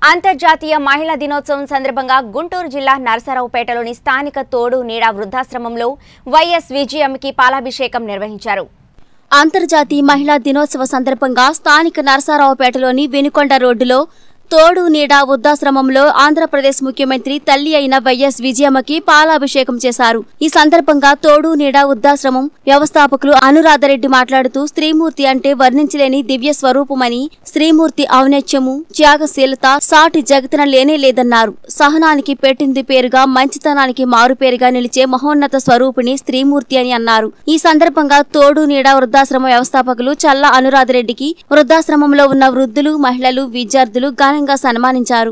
అంతర్జాతీయ మహిళా దినోత్సవం సందర్భంగా గుంటూరు జిల్లా నరసరావుపేటలోని స్థానిక తోడు నీడా వృద్ధాశ్రమంలో వైఎస్ విజయంకి పాలాభిషేకం నిర్వహించారు అంతర్జాతీయ మహిళా దినోత్సవ సందర్భంగా స్థానిక నరసారావుపేటలోని వెనుకొండ రోడ్డులో తోడు నీడ వృద్ధాశ్రమంలో ఆంధ్రప్రదేశ్ ముఖ్యమంత్రి తల్లి అయిన వైఎస్ విజయమ్మకి పాలాభిషేకం చేశారు ఈ సందర్భంగా తోడు నీడ వృద్ధాశ్రమం వ్యవస్థాపకులు అనురాధరెడ్డి మాట్లాడుతూ స్త్రీమూర్తి అంటే వర్ణించలేని దివ్య స్వరూపమని స్త్రీమూర్తి ఔన్నత్యము త్యాగశీలత సాటి జగతిన లేనే లేదన్నారు సహనానికి పెట్టింది పేరుగా మంచితనానికి మారుపేరుగా నిలిచే మహోన్నత స్వరూపిణి స్త్రీమూర్తి అని అన్నారు ఈ సందర్భంగా తోడు నీడ వృద్ధాశ్రమ వ్యవస్థాపకులు చల్ల అనురాధరెడ్డికి వృద్ధాశ్రమంలో ఉన్న వృద్ధులు మహిళలు విద్యార్థులు ఘనంగా సన్మానించారు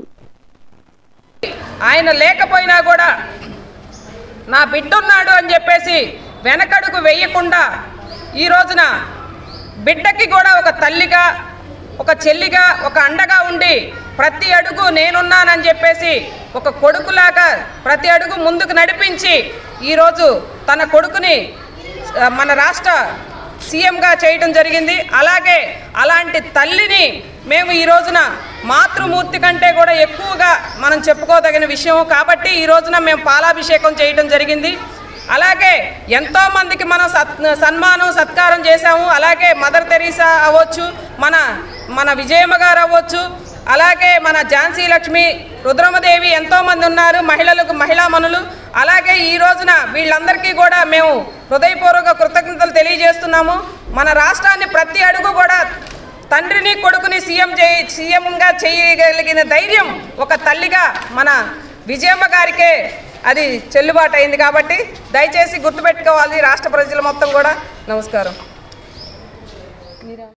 ఆయన లేకపోయినా కూడా నా బిడ్డున్నాడు అని చెప్పేసి వెనకడుగు వేయకుండా ఈ రోజున బిడ్డకి కూడా ఒక తల్లిగా ఒక చెల్లిగా ఒక అండగా ఉండి ప్రతి అడుగు నేనున్నానని చెప్పేసి ఒక కొడుకులాగా ప్రతి అడుగు ముందుకు నడిపించి ఈరోజు తన కొడుకుని ఆ, మన రాష్ట్ర సీఎంగా చేయడం జరిగింది అలాగే అలాంటి తల్లిని మేము ఈ రోజున మాతృమూర్తి కంటే కూడా ఎక్కువగా మనం చెప్పుకోదగిన విషయం కాబట్టి ఈ రోజున మేము పాలాభిషేకం చేయడం జరిగింది అలాగే ఎంతో మందికి మనం సత్ సన్మానం సత్కారం చేశాము అలాగే మదర్ తెరీసా అవ్వచ్చు మన మన విజయమ్మ గారు అవ్వచ్చు అలాగే మన ఝాన్సీ లక్ష్మి రుద్రమదేవి ఎంతో మంది ఉన్నారు మహిళలకు మహిళామణులు అలాగే ఈ రోజున వీళ్ళందరికీ కూడా మేము హృదయపూర్వక కృతజ్ఞతలు తెలియజేస్తున్నాము మన రాష్ట్రాన్ని ప్రతి అడుగు కూడా తండ్రిని కొడుకుని సీఎం చేయి సీఎంగా చేయగలిగిన ధైర్యం ఒక తల్లిగా మన విజయమ్మ గారికే అది చెల్లుబాటు అయింది కాబట్టి దయచేసి గుర్తుపెట్టుకోవాలి రాష్ట్ర ప్రజలు మొత్తం కూడా నమస్కారం